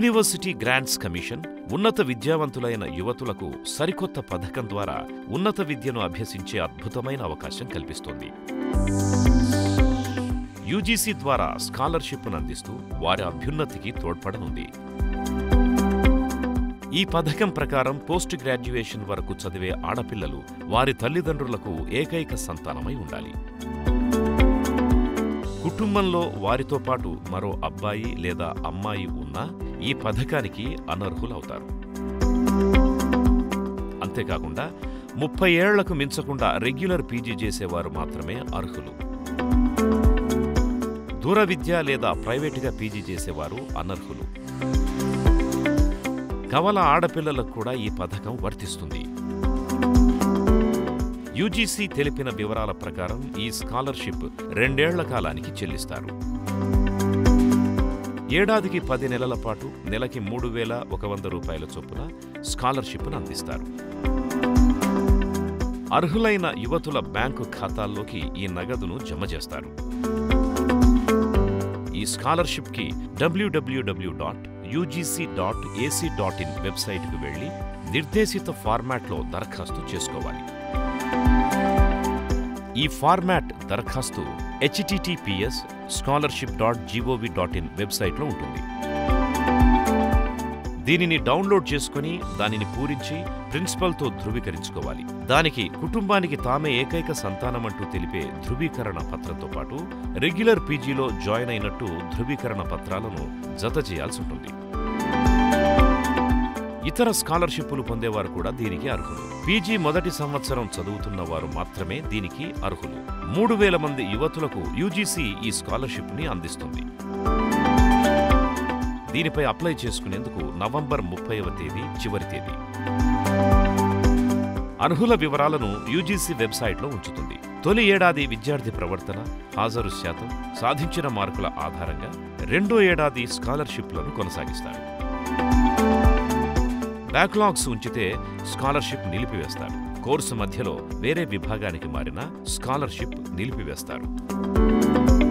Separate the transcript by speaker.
Speaker 1: university grants commission ఉన్నత విద్యావంతులైన యువతులకు సరికొత్త పథకం ద్వారా ఉన్నత విద్యను అభ్యసించే అద్భుతమైన అవకాశం కల్పిస్తుంది యూజీసీ ద్వారా స్కాలర్షిప్ను అందిస్తూ వారి అభ్యున్నతికి తోడ్పడనుంది ఈ పథకం ప్రకారం పోస్ట్ గ్రాడ్యుయేషన్ వరకు చదివే ఆడపిల్లలు వారి తల్లిదండ్రులకు ఏకైక సంతానమై ఉండాలి కుటుంబంలో వారితో పాటు మరో అబ్బాయి లేదా అమ్మాయి ఉన్నా ఈ పథకానికి అనర్హులవుతారు అంతేకాకుండా ముప్పై ఏళ్లకు మించకుండా రెగ్యులర్ పీజీ చేసేవారు మాత్రమే అర్హులు దూర విద్య లేదా ప్రైవేటుగా పీజీ చేసేవారు అనర్హులు కవల ఆడపిల్లలకు కూడా ఈ పథకం వర్తిస్తుంది యూజీసీ తెలిపిన వివరాల ప్రకారం ఈ స్కాలర్షిప్ రెండేళ్ల కాలానికి చెల్లిస్తారు ఏడాదికి పది నెలల పాటు నెలకి మూడు వేల ఒక వంద రూపాయల చొప్పున స్కాలర్షిప్ను అందిస్తారు అర్హులైన యువతుల బ్యాంకు ఖాతాల్లోకి ఈ నగదును జమ చేస్తారు ఈ స్కాలర్షిప్కి WWW dot UGC dot AC dot in వెబ్సైట్కు వెళ్లి నిర్దేశిత ఫార్మాట్లో దరఖాస్తు చేసుకోవాలి ఈ ఫార్మాట్ దరఖాస్తు HTTPS scholarship dot gov dot in వెబ్సైట్లో ఉంటుంది దీనిని డౌన్లోడ్ చేసుకుని దానిని పూరించి ప్రిన్సిపల్తో ధృవీకరించుకోవాలి దానికి కుటుంబానికి తామే ఏకైక సంతానమంటూ తెలిపే ధృవీకరణ పత్రంతో పాటు రెగ్యులర్ పీజీలో జాయిన్ అయినట్టు ధృవీకరణ పత్రాలను జత చేయాల్సి ఉంటుంది ఇతర స్కాలర్షిప్పులు పొందేవారు కూడా దీనికి అర్హులు పీజీ మొదటి సంవత్సరం చదువుతున్న వారు మాత్రమే దీనికి అర్హులు మూడు వేల మంది యువతులకు యూజీసీ ఈ స్కాలర్షిప్ని అందిస్తుంది దీనిపై అప్లై చేసుకునేందుకు నవంబర్ ముప్పైవ తేదీ చివరి తేదీ అర్హుల వివరాలను యూజీసీ వెబ్సైట్లో ఉంచుతుంది తొలి ఏడాది విద్యార్థి ప్రవర్తన హాజరు శాతం సాధించిన మార్కుల ఆధారంగా రెండో ఏడాది స్కాలర్షిప్లను కొనసాగిస్తారు బ్యాక్లాగ్స్ ఉంచితే స్కాలర్షిప్ నిలిపివేస్తారు కోర్సు మధ్యలో వేరే విభాగానికి మారిన స్కాలర్షిప్ నిలిపివేస్తారు